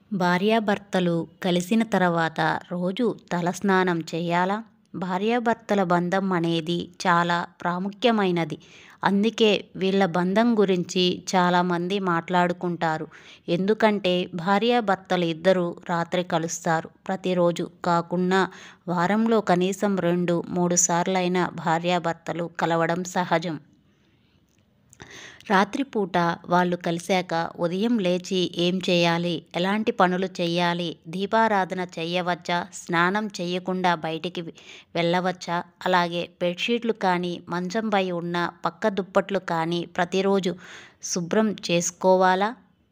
భార్యాభర్తలు కలిసిన తర్వాత రోజు తలస్నానం చేయాలా భార్యాభర్తల బంధం అనేది చాలా ప్రాముఖ్యమైనది అందుకే వీళ్ళ బంధం గురించి చాలామంది మాట్లాడుకుంటారు ఎందుకంటే భార్యాభర్తలు ఇద్దరు రాత్రి కలుస్తారు ప్రతిరోజు కాకున్నా వారంలో కనీసం రెండు మూడు సార్లైనా భార్యాభర్తలు కలవడం సహజం రాత్రిపూట వాళ్ళు కలిశాక ఉదయం లేచి ఏం చేయాలి ఎలాంటి పనులు చేయాలి దీపారాధన చేయవచ్చా స్నానం చేయకుండా బయటికి వెళ్ళవచ్చా అలాగే బెడ్షీట్లు కానీ మంచంపై ఉన్న పక్క దుప్పట్లు కానీ ప్రతిరోజు శుభ్రం చేసుకోవాలా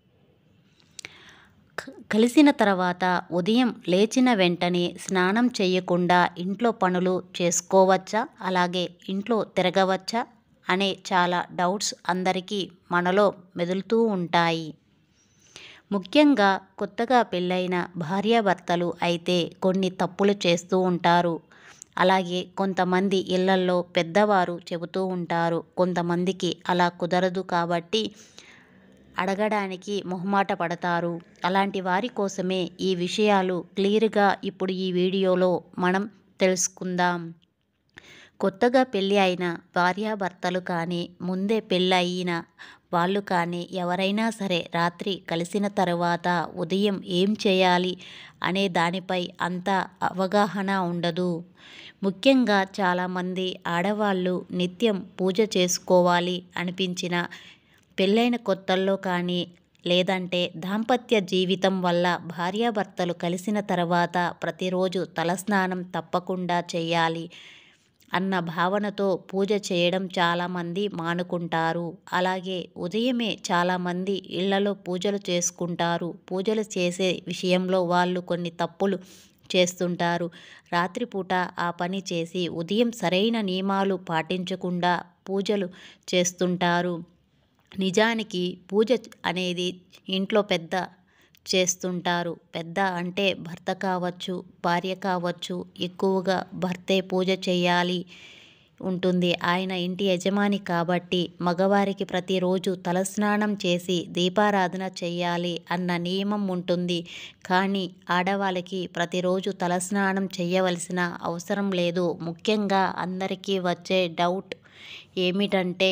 కలిసిన తర్వాత ఉదయం లేచిన వెంటనే స్నానం చేయకుండా ఇంట్లో పనులు చేసుకోవచ్చా అలాగే ఇంట్లో తిరగవచ్చా అనే చాలా డౌట్స్ అందరికీ మనలో మెదులుతూ ఉంటాయి ముఖ్యంగా కొత్తగా పెళ్ళైన భార్యాభర్తలు అయితే కొన్ని తప్పులు చేస్తూ ఉంటారు అలాగే కొంతమంది ఇళ్లల్లో పెద్దవారు చెబుతూ ఉంటారు కొంతమందికి అలా కుదరదు కాబట్టి అడగడానికి మొహమాట పడతారు అలాంటి వారి కోసమే ఈ విషయాలు క్లియర్గా ఇప్పుడు ఈ వీడియోలో మనం తెలుసుకుందాం కొత్తగా పెళ్ళి అయిన భార్యాభర్తలు కానీ ముందే పెళ్ళి అయిన వాళ్ళు కానీ ఎవరైనా సరే రాత్రి కలిసిన తర్వాత ఉదయం ఏం చేయాలి అనే దానిపై అంత అవగాహన ఉండదు ముఖ్యంగా చాలామంది ఆడవాళ్ళు నిత్యం పూజ చేసుకోవాలి అనిపించిన పెళ్ళైన కొత్తల్లో కానీ లేదంటే దాంపత్య జీవితం వల్ల భార్యాభర్తలు కలిసిన తర్వాత ప్రతిరోజు తలస్నానం తప్పకుండా చేయాలి అన్న భావనతో పూజ చేయడం చాలామంది మానుకుంటారు అలాగే ఉదయమే చాలామంది ఇళ్లలో పూజలు చేసుకుంటారు పూజలు చేసే విషయంలో వాళ్ళు కొన్ని తప్పులు చేస్తుంటారు రాత్రిపూట ఆ పని చేసి ఉదయం సరైన నియమాలు పాటించకుండా పూజలు చేస్తుంటారు నిజానికి పూజ అనేది ఇంట్లో పెద్ద చేస్తుంటారు పెద్ద అంటే భర్త కావచ్చు భార్య కావచ్చు ఎక్కువగా భర్తే పూజ చేయాలి ఉంటుంది ఆయన ఇంటి యజమాని కాబట్టి మగవారికి ప్రతిరోజు తలస్నానం చేసి దీపారాధన చేయాలి అన్న నియమం ఉంటుంది కానీ ఆడవాళ్ళకి ప్రతిరోజు తలస్నానం చేయవలసిన అవసరం లేదు ముఖ్యంగా అందరికీ వచ్చే డౌట్ ఏమిటంటే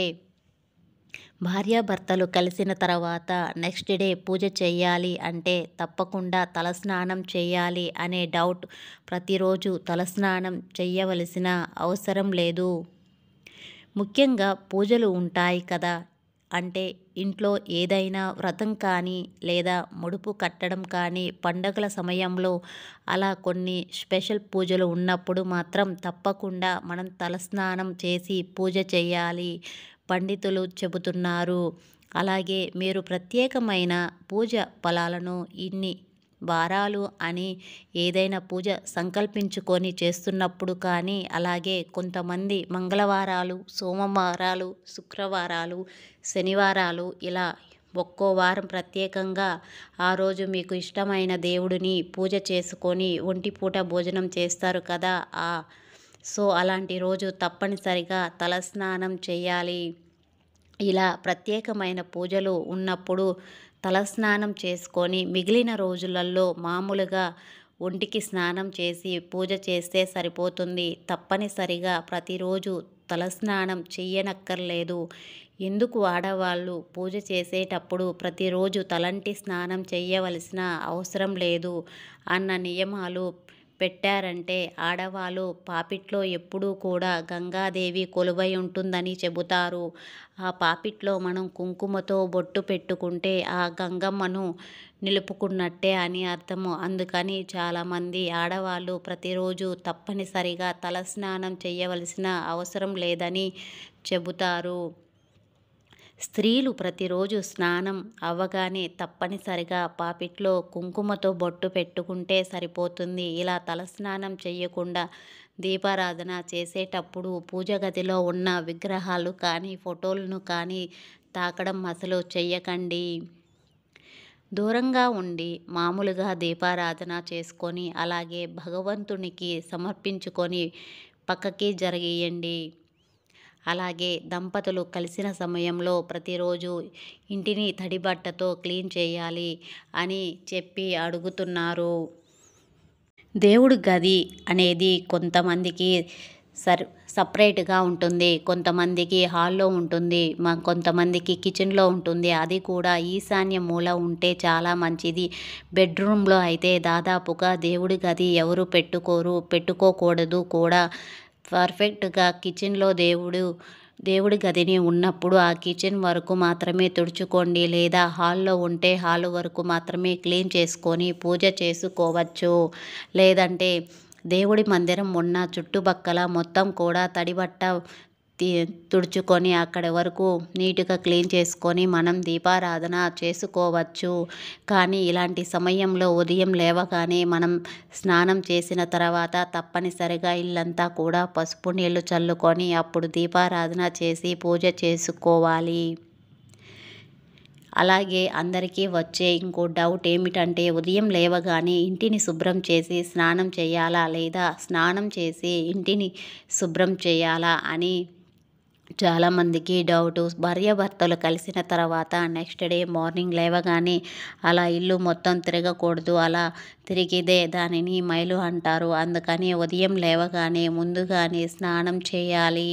భార్యాభర్తలు కలిసిన తర్వాత నెక్స్ట్ డే పూజ చేయాలి అంటే తప్పకుండా తలస్నానం చేయాలి అనే డౌట్ ప్రతిరోజు తలస్నానం చేయవలసిన అవసరం లేదు ముఖ్యంగా పూజలు ఉంటాయి కదా అంటే ఇంట్లో ఏదైనా వ్రతం కానీ లేదా ముడుపు కట్టడం కానీ పండగల సమయంలో అలా కొన్ని స్పెషల్ పూజలు ఉన్నప్పుడు మాత్రం తప్పకుండా మనం తలస్నానం చేసి పూజ చేయాలి పండితులు చెబుతున్నారు అలాగే మీరు ప్రత్యేకమైన పూజ ఫలాలను ఇన్ని వారాలు అని ఏదైనా పూజ సంకల్పించుకొని చేస్తున్నప్పుడు కానీ అలాగే కొంతమంది మంగళవారాలు సోమవారాలు శుక్రవారాలు శనివారాలు ఇలా ఒక్కో వారం ప్రత్యేకంగా ఆ రోజు మీకు ఇష్టమైన దేవుడిని పూజ చేసుకొని ఒంటిపూట భోజనం చేస్తారు కదా ఆ సో అలాంటి రోజు తప్పనిసరిగా తలస్నానం చేయాలి ఇలా ప్రత్యేకమైన పూజలు ఉన్నప్పుడు తలస్నానం చేసుకొని మిగిలిన రోజులలో మామూలుగా ఒంటికి స్నానం చేసి పూజ చేస్తే సరిపోతుంది తప్పనిసరిగా ప్రతిరోజు తలస్నానం చెయ్యనక్కర్లేదు ఎందుకు ఆడవాళ్ళు పూజ చేసేటప్పుడు ప్రతిరోజు తలంటి స్నానం చేయవలసిన అవసరం లేదు అన్న నియమాలు పెట్టారంటే ఆడవాళ్ళు పాపిట్లో ఎప్పుడూ కూడా గంగాదేవి కొలువై ఉంటుందని చెబుతారు ఆ పాపిట్లో మనం కుంకుమతో బొట్టు పెట్టుకుంటే ఆ గంగమ్మను నిలుపుకున్నట్టే అని అర్థము అందుకని చాలామంది ఆడవాళ్ళు ప్రతిరోజు తప్పనిసరిగా తలస్నానం చేయవలసిన అవసరం లేదని చెబుతారు స్త్రీలు ప్రతిరోజు స్నానం అవ్వగానే తప్పనిసరిగా పాపిట్లో కుంకుమతో బొట్టు పెట్టుకుంటే సరిపోతుంది ఇలా తలస్నానం చేయకుండా దీపారాధన చేసేటప్పుడు పూజ గదిలో ఉన్న విగ్రహాలు కానీ ఫోటోలను కానీ తాకడం అసలు చెయ్యకండి దూరంగా ఉండి మామూలుగా దీపారాధన చేసుకొని అలాగే భగవంతునికి సమర్పించుకొని పక్కకి జరిగేయండి అలాగే దంపతులు కలిసిన సమయంలో ప్రతిరోజు ఇంటిని తడి బట్టతో క్లీన్ చేయాలి అని చెప్పి అడుగుతున్నారు దేవుడి గది అనేది కొంతమందికి సర్ సపరేట్గా ఉంటుంది కొంతమందికి హాల్లో ఉంటుంది మా కొంతమందికి కిచెన్లో ఉంటుంది అది కూడా ఈశాన్య మూల ఉంటే చాలా మంచిది బెడ్రూమ్లో అయితే దాదాపుగా దేవుడి గది ఎవరు పెట్టుకోరు పెట్టుకోకూడదు కూడా పర్ఫెక్ట్గా కిచెన్లో దేవుడు దేవుడి గదిని ఉన్నప్పుడు ఆ కిచెన్ వరకు మాత్రమే తుడుచుకోండి లేదా హాల్లో ఉంటే హాల్ వరకు మాత్రమే క్లీన్ చేసుకొని పూజ చేసుకోవచ్చు లేదంటే దేవుడి మందిరం ఉన్న చుట్టుపక్కల మొత్తం కూడా తడిబట్ట తీ తుడుచుకొని అక్కడి వరకు నీట్గా క్లీన్ చేసుకొని మనం దీపారాధన చేసుకోవచ్చు కానీ ఇలాంటి సమయంలో ఉదయం లేవగానే మనం స్నానం చేసిన తర్వాత తప్పనిసరిగా ఇల్లంతా కూడా పసుపు నీళ్లు చల్లుకొని అప్పుడు దీపారాధన చేసి పూజ చేసుకోవాలి అలాగే అందరికీ వచ్చే ఇంకో డౌట్ ఏమిటంటే ఉదయం లేవగానే ఇంటిని శుభ్రం చేసి స్నానం చేయాలా లేదా స్నానం చేసి ఇంటిని శుభ్రం చేయాలా అని చాలామందికి డౌట్ భార్యాభర్తలు కలిసిన తర్వాత నెక్స్ట్ డే మార్నింగ్ లేవగానే అలా ఇల్లు మొత్తం తిరగకూడదు అలా తిరిగిదే దానిని మైలు అంటారు అందుకని ఉదయం లేవగానే ముందుగానే స్నానం చేయాలి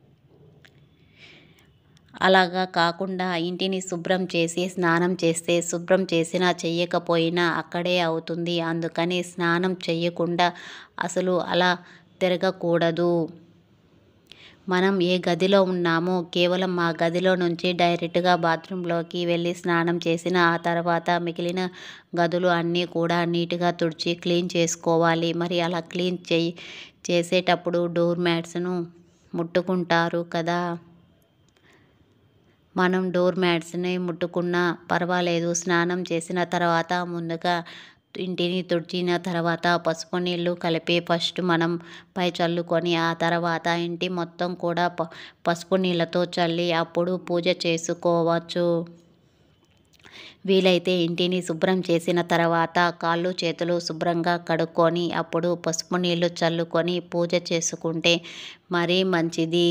అలాగా కాకుండా ఇంటిని శుభ్రం చేసి స్నానం చేస్తే శుభ్రం చేసినా చెయ్యకపోయినా అక్కడే అవుతుంది అందుకని స్నానం చెయ్యకుండా అసలు అలా తిరగకూడదు మనం ఏ గదిలో ఉన్నామో కేవలం ఆ గదిలో నుంచి డైరెక్ట్గా బాత్రూంలోకి వెళ్ళి స్నానం చేసిన ఆ తర్వాత మిగిలిన గదులు అన్నీ కూడా నీట్గా తుడిచి క్లీన్ చేసుకోవాలి మరి అలా క్లీన్ చేయి చేసేటప్పుడు డోర్ మ్యాట్స్ను ముట్టుకుంటారు కదా మనం డోర్ మ్యాట్స్ని ముట్టుకున్నా పర్వాలేదు స్నానం చేసిన తర్వాత ముందుగా ఇంటిని తుడిచిన తర్వాత పసుపు నీళ్ళు కలిపి ఫస్ట్ మనం పై చల్లుకొని ఆ తర్వాత ఇంటి మొత్తం కూడా ప పసుపు నీళ్ళతో చల్లి అప్పుడు పూజ చేసుకోవచ్చు వీలైతే ఇంటిని శుభ్రం చేసిన తర్వాత కాళ్ళు చేతులు శుభ్రంగా కడుక్కొని అప్పుడు పసుపు నీళ్ళు చల్లుకొని పూజ చేసుకుంటే మరీ మంచిది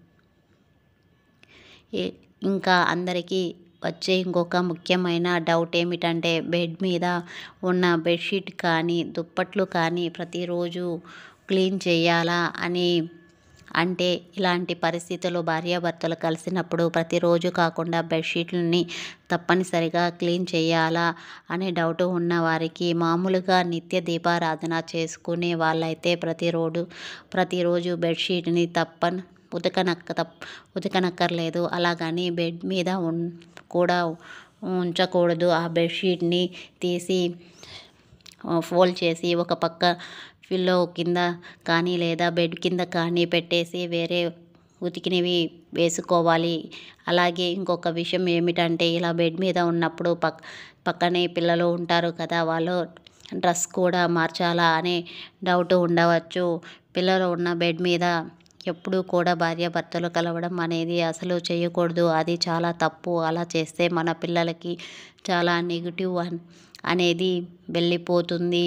ఇంకా అందరికీ వచ్చే ఇంకొక ముఖ్యమైన డౌట్ ఏమిటంటే బెడ్ మీద ఉన్న బెడ్షీట్ కానీ దుప్పట్లు కానీ ప్రతిరోజు క్లీన్ చేయాలా అని అంటే ఇలాంటి పరిస్థితులు భార్యాభర్తలు కలిసినప్పుడు ప్రతిరోజు కాకుండా బెడ్షీట్లని తప్పనిసరిగా క్లీన్ చేయాలా అనే డౌట్ ఉన్న వారికి మామూలుగా నిత్య దీపారాధన చేసుకునే వాళ్ళైతే ప్రతిరోజు ప్రతిరోజు బెడ్షీట్ని తప్పని ఉతకనక్క తప్ ఉతకనక్కర్లేదు అలాగని బెడ్ మీద ఉన్ కూడా ఉంచకూడదు ఆ బెడ్షీట్ని తీసి ఫోల్డ్ చేసి ఒక పక్క పిల్లో కింద కానీ లేదా బెడ్ కింద కానీ పెట్టేసి వేరే ఉతికినవి వేసుకోవాలి అలాగే ఇంకొక విషయం ఏమిటంటే ఇలా బెడ్ మీద ఉన్నప్పుడు పక్ పక్కనే పిల్లలు ఉంటారు కదా వాళ్ళు డ్రెస్ కూడా మార్చాలా అనే డౌట్ ఉండవచ్చు పిల్లలు ఉన్న బెడ్ మీద ఎప్పుడూ కూడా భార్యాభర్తలు కలవడం అనేది అసలు చేయకూడదు అది చాలా తప్పు అలా చేస్తే మన పిల్లలకి చాలా నెగిటివ్ అనేది వెళ్ళిపోతుంది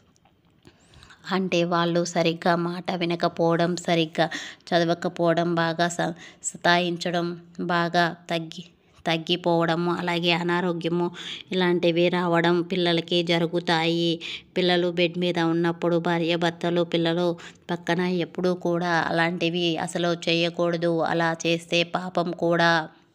అంటే వాళ్ళు సరిగ్గా మాట వినకపోవడం సరిగ్గా చదవకపోవడం బాగా స సతాయించడం బాగా తగ్గి తగ్గిపోవడము అలాగే అనారోగ్యము ఇలాంటివి రావడం పిల్లలకి జరుగుతాయి పిల్లలు బెడ్ మీద ఉన్నప్పుడు భార్యాభర్తలు పిల్లలు పక్కన ఎప్పుడూ కూడా అలాంటివి అసలు చేయకూడదు అలా చేస్తే పాపం కూడా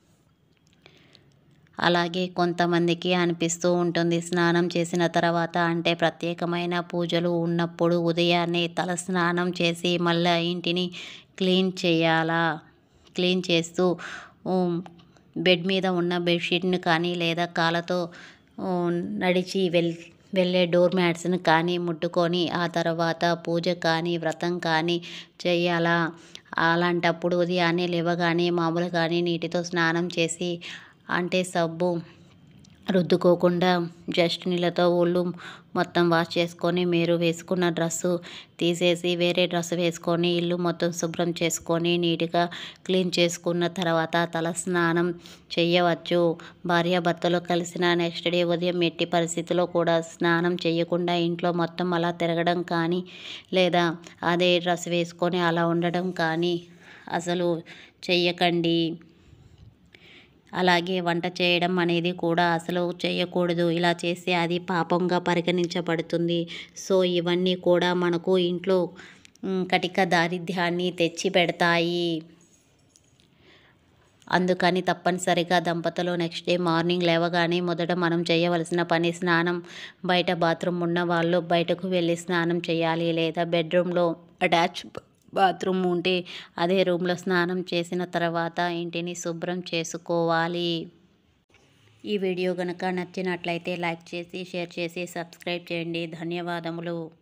అలాగే కొంతమందికి అనిపిస్తూ ఉంటుంది స్నానం చేసిన తర్వాత అంటే ప్రత్యేకమైన పూజలు ఉన్నప్పుడు ఉదయాన్నే తల స్నానం చేసి మళ్ళీ ఇంటిని క్లీన్ చేయాలా క్లీన్ చేస్తూ బెడ్ మీద ఉన్న బెడ్షీట్ని కానీ లేదా కాళ్ళతో నడిచి వెల్ వెళ్ళే డోర్ మ్యాట్స్ని కానీ ముట్టుకొని ఆ తర్వాత పూజ కానీ వ్రతం కానీ చేయాలా అలాంటప్పుడు ఉదయాన్నే లేవగానే మామూలుగానే నీటితో స్నానం చేసి అంటే సబ్బు రుద్దుకోకుండా జస్ట్ నీళ్ళతో ఒళ్ళు మొత్తం వాష్ చేసుకొని మీరు వేసుకున్న డ్రెస్సు తీసేసి వేరే డ్రెస్ వేసుకొని ఇల్లు మొత్తం శుభ్రం చేసుకొని నీట్గా క్లీన్ చేసుకున్న తర్వాత తల స్నానం చేయవచ్చు భార్యాభర్తలు కలిసిన నెక్స్ట్ డే ఉదయం ఎట్టి పరిస్థితిలో కూడా స్నానం చేయకుండా ఇంట్లో మొత్తం అలా తిరగడం కానీ లేదా అదే డ్రెస్ వేసుకొని అలా ఉండడం కానీ అసలు చెయ్యకండి అలాగే వంట చేయడం అనేది కూడా అసలు చేయకూడదు ఇలా చేస్తే అది పాపంగా పరిగణించబడుతుంది సో ఇవన్నీ కూడా మనకు ఇంట్లో మ్, కటిక దారిద్ర్యాన్ని తెచ్చి పెడతాయి అందుకని తప్పనిసరిగా దంపతులు నెక్స్ట్ డే మార్నింగ్ లేవగానే మొదట మనం చేయవలసిన పని స్నానం బయట బాత్రూమ్ ఉన్న వాళ్ళు బయటకు వెళ్ళి స్నానం చేయాలి లేదా బెడ్రూమ్లో అటాచ్ బాత్రూమ్ ఉంటే అదే రూమ్లో స్నానం చేసిన తర్వాత ఇంటిని శుభ్రం చేసుకోవాలి ఈ వీడియో కనుక నచ్చినట్లయితే లైక్ చేసి షేర్ చేసి సబ్స్క్రైబ్ చేయండి ధన్యవాదములు